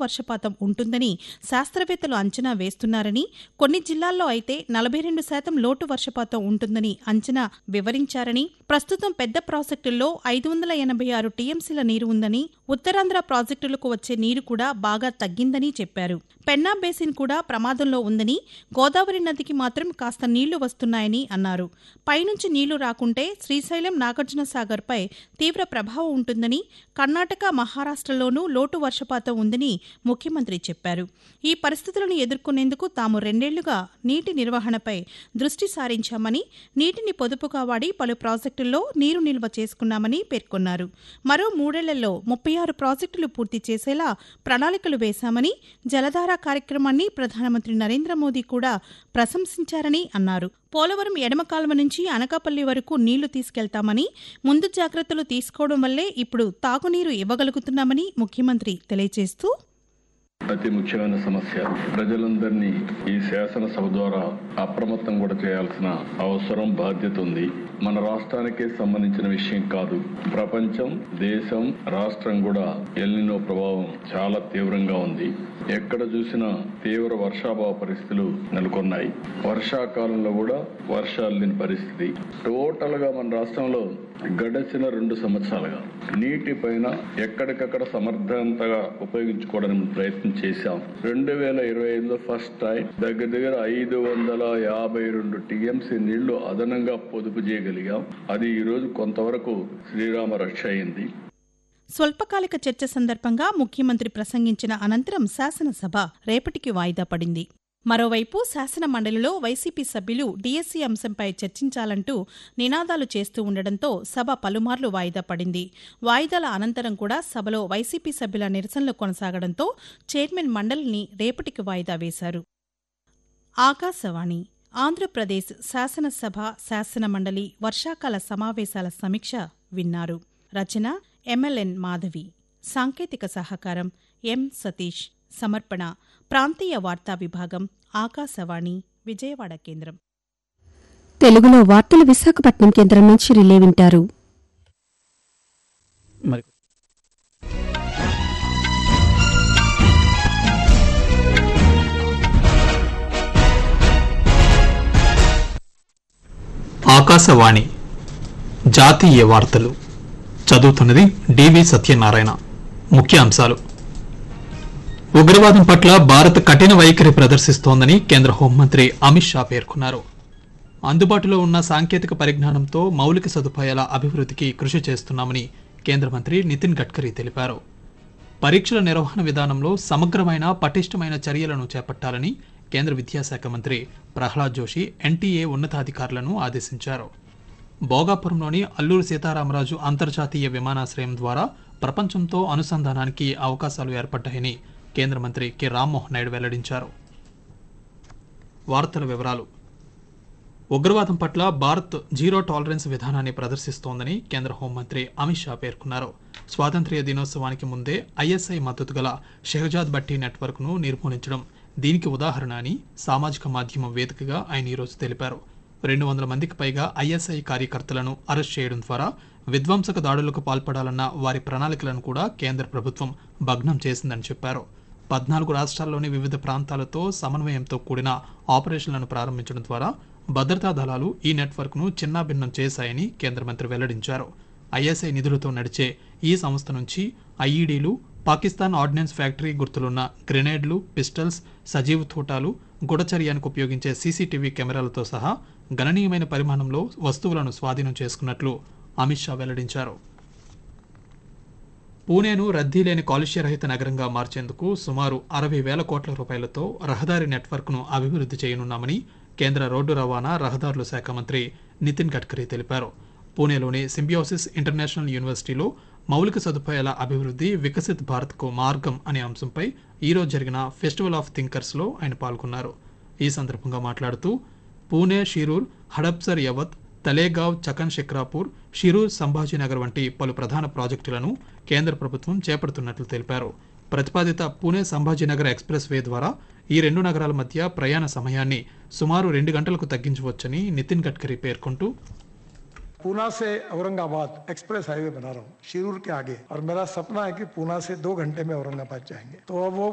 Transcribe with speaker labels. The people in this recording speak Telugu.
Speaker 1: వర్షపాతం ఉంటుందని శాస్త్రవేత్తలు అంచనా వేస్తున్నారని కొన్ని జిల్లాల్లో అయితే నలభై రెండు శాతం లోటు వర్షపాతం ఉంటుందని అంచనా వివరించారని ప్రస్తుతం పెద్ద ప్రాజెక్టుల్లో ఐదు వందల ఎనభై ఆరు టీఎంసీల నీరు ఉందని ఉత్తరాంధ్ర ప్రాజెక్టులకు వచ్చే నీరు కూడా బాగా తగ్గిందని చెప్పారు పెన్నా బేసిన్ కూడా ప్రమాదంలో ఉందని గోదావరి నదికి మాత్రం కాస్త నీళ్లు వస్తున్నాయని అన్నారు పైనుంచి నీళ్లు రాకుంటే శ్రీశైలం నాగార్జున సాగర్పై తీవ్ర ప్రభావం ఉంటుందని కర్ణాటక మహారాష్ట్రలోనూ లోటు వర్షపాతం ఉందని ముఖ్యమంత్రి చెప్పారు ఈ పరిస్థితులను ఎదుర్కొనేందుకు తాము రెండేళ్లుగా నీటి నిర్వహణపై దృష్టి సారించామని నీటిని పొదుపుగా వాడి పలు ప్రాజెక్టుల్లో నీరు నిల్వ చేసుకున్నామని పేర్కొన్నారు మరో మూడేళ్లలో ముప్పై ఆరు ప్రాజెక్టులు పూర్తి చేసేలా ప్రణాళికలు వేశామని జలధార కార్యక్రమాన్ని ప్రధానమంత్రి నరేంద్ర మోదీ కూడా ప్రశంసించారని అన్నారు పోలవరం ఎడమ కాల్వ నుంచి అనకాపల్లి వరకు నీళ్లు తీసుకెళ్తామని ముందు జాగ్రత్తలు తీసుకోవడం వల్లే ఇప్పుడు తాగునీరు ఇవ్వగలుగుతున్నామని ముఖ్యమంత్రి తెలియజేస్తూ
Speaker 2: అతి ముఖ్యమైన సమస్య ప్రజలందరినీ ఈ శాసనసభ ద్వారా అప్రమత్తం కూడా చేయాల్సిన అవసరం బాధ్యత ఉంది మన రాష్ట్రానికే సంబంధించిన విషయం కాదు ప్రపంచం దేశం రాష్ట్రం కూడా ఎల్నినో ప్రభావం చాలా తీవ్రంగా ఉంది ఎక్కడ చూసినా తీవ్ర వర్షాభావ పరిస్థితులు నెలకొన్నాయి వర్షాకాలంలో కూడా వర్షాలు లేని పరిస్థితి టోటల్ గా మన రాష్ట్రంలో గడిచిన రెండు సంవత్సరాలుగా నీటి పైన ఎక్కడికక్కడ సమర్థవంతంగా ఉపయోగించుకోవడానికి ప్రయత్నం చేశాం రెండు వేల ఇరవై ఐదులో ఫస్ట్ టైం దగ్గర దగ్గర ఐదు వందల యాభై రెండు టీఎంసీ నీళ్లు అదనంగా పొదుపు చేయగలిగాం అది ఈ రోజు కొంతవరకు శ్రీరామ రక్ష అయింది
Speaker 1: స్వల్పకాలిక చర్చ సందర్భంగా ముఖ్యమంత్రి ప్రసంగించిన అనంతరం శాసనసభ రేపటికి వాయిదా పడింది మరోవైపు శాసన మండలిలో వైసీపీ సభ్యులు డీఎస్సీ అంశంపై చర్చించాలంటూ నినాదాలు చేస్తూ ఉండడంతో సభ పలుమార్లు వాయిదా పడింది వాయిదాల అనంతరం కూడా సభలో వైసీపీ సభ్యుల నిరసనలు కొనసాగడంతో చైర్మన్ మండలిని రేపటికి వాయిదా వేశారు ఆకాశవాణి ఆంధ్రప్రదేశ్ శాసనసభ శాసన మండలి వర్షాకాల సమావేశాల సమీక్ష విన్నారు రచన ఎంఎల్ఎన్ మాధవి సాంకేతిక సహకారం ఎం సతీష్ సమర్పణ ప్రాంతీయ వార్తా విభాగం ఆకాశవాణి విజయవాడ కేంద్రం
Speaker 3: తెలుగులో వార్తలు విశాఖపట్నం కేంద్రం నుంచి రిలే వింటారు
Speaker 4: మరి ఆకాశవాణి జాతీయ వార్తలు చదువుతున్నది డివి సత్యనారాయణ ముఖ్య అంశాలు ఉగ్రవాదం పట్ల భారత్ కఠిన వైఖరి ప్రదర్శిస్తోందని కేంద్ర హోంమంత్రి అమిత్ షా పేర్కొన్నారు అందుబాటులో ఉన్న సాంకేతిక పరిజ్ఞానంతో మౌలిక సదుపాయాల అభివృద్ధికి కృషి చేస్తున్నామని కేంద్ర మంత్రి నితిన్ గడ్కరీ తెలిపారు పరీక్షల నిర్వహణ విధానంలో సమగ్రమైన పటిష్టమైన చర్యలను చేపట్టాలని కేంద్ర విద్యాశాఖ మంత్రి ప్రహ్లాద్ జోషి ఎన్టీఏ ఉన్నతాధికారులను ఆదేశించారు భోగాపురంలోని అల్లూరు సీతారామరాజు అంతర్జాతీయ విమానాశ్రయం ద్వారా ప్రపంచంతో అనుసంధానానికి అవకాశాలు ఏర్పడ్డాయని కేంద్ర మంత్రి కె రామ్మోహన్ నాయుడు వెల్లడించారు వార్తల వివరాలు ఉగ్రవాదం పట్ల భారత్ జీరో టాలరెన్స్ విధానాన్ని ప్రదర్శిస్తోందని కేంద్ర హోంమంత్రి అమిత్ షా పేర్కొన్నారు స్వాతంత్ర్య దినోత్సవానికి ముందే ఐఎస్ఐ మద్దతు గల షెహజాద్ భట్టి నెట్వర్క్ను నిర్మూలించడం దీనికి ఉదాహరణ అని సామాజిక మాధ్యమం వేదికగా ఆయన ఈరోజు తెలిపారు రెండు వందల మందికి పైగా ఐఎస్ఐ కార్యకర్తలను అరెస్ట్ చేయడం ద్వారా విధ్వంసక దాడులకు పాల్పడాలన్న వారి ప్రణాళికలను కూడా కేంద్ర ప్రభుత్వం భగ్నం చేసిందని చెప్పారు పద్నాలుగు రాష్ట్రాల్లోని వివిధ ప్రాంతాలతో సమన్వయంతో కూడిన ఆపరేషన్లను ప్రారంభించడం ద్వారా భద్రతా దళాలు ఈ నెట్వర్క్ను చిన్నాభిన్నం చేశాయని కేంద్ర మంత్రి వెల్లడించారు ఐఎస్ఐ నిధులతో నడిచే ఈ సంస్థ నుంచి ఐఈడీలు పాకిస్తాన్ ఆర్డినెన్స్ ఫ్యాక్టరీ గుర్తులున్న గ్రెనేడ్లు పిస్టల్స్ సజీవ తూటాలు గుడచర్యానికి ఉపయోగించే సీసీటీవీ కెమెరాలతో సహా గణనీయమైన పరిమాణంలో వస్తువులను స్వాధీనం చేసుకున్నట్లు అమిత్ షా వెల్లడించారు పూణేను రద్దీ లేని కాలుష్యరహిత నగరంగా మార్చేందుకు సుమారు అరవై వేల కోట్ల రూపాయలతో రహదారి నెట్వర్క్ను అభివృద్ధి చేయనున్నామని కేంద్ర రోడ్డు రవాణా రహదారుల శాఖ మంత్రి నితిన్ గడ్కరీ తెలిపారు పూణేలోని సింబియోసిస్ ఇంటర్నేషనల్ యూనివర్సిటీలో మౌలిక సదుపాయాల అభివృద్ధి వికసిత్ భారత్కు మార్గం అనే అంశంపై ఈరోజు జరిగిన ఫెస్టివల్ ఆఫ్ థింకర్స్లో ఆయన పాల్గొన్నారు ఈ సందర్భంగా మాట్లాడుతూ పూణే షిరూర్ హడప్సర్ యవత్ తలేగావ్ చకన్ శిక్రాపూర్ షిరూర్ సంభాజీనగర్ వంటి పలు ప్రధాన ప్రాజెక్టులను కేంద్ర ప్రభుత్వం చేపడుతున్నట్లు తెలిపారు ప్రతిపాదిత పూణే సంభాజీనగర్ ఎక్స్ప్రెస్ వే ద్వారా ఈ రెండు నగరాల మధ్య ప్రయాణ సమయాన్ని సుమారు రెండు గంటలకు తగ్గించవచ్చని నితిన్ గడ్కరీ పేర్కొంటూ
Speaker 5: पूना से औरंगाबाद एक्सप्रेस हाईवे बना रहा हूँ शिरूर के आगे और मेरा सपना है कि पूना से दो घंटे में औरंगाबाद जाएंगे तो अब वो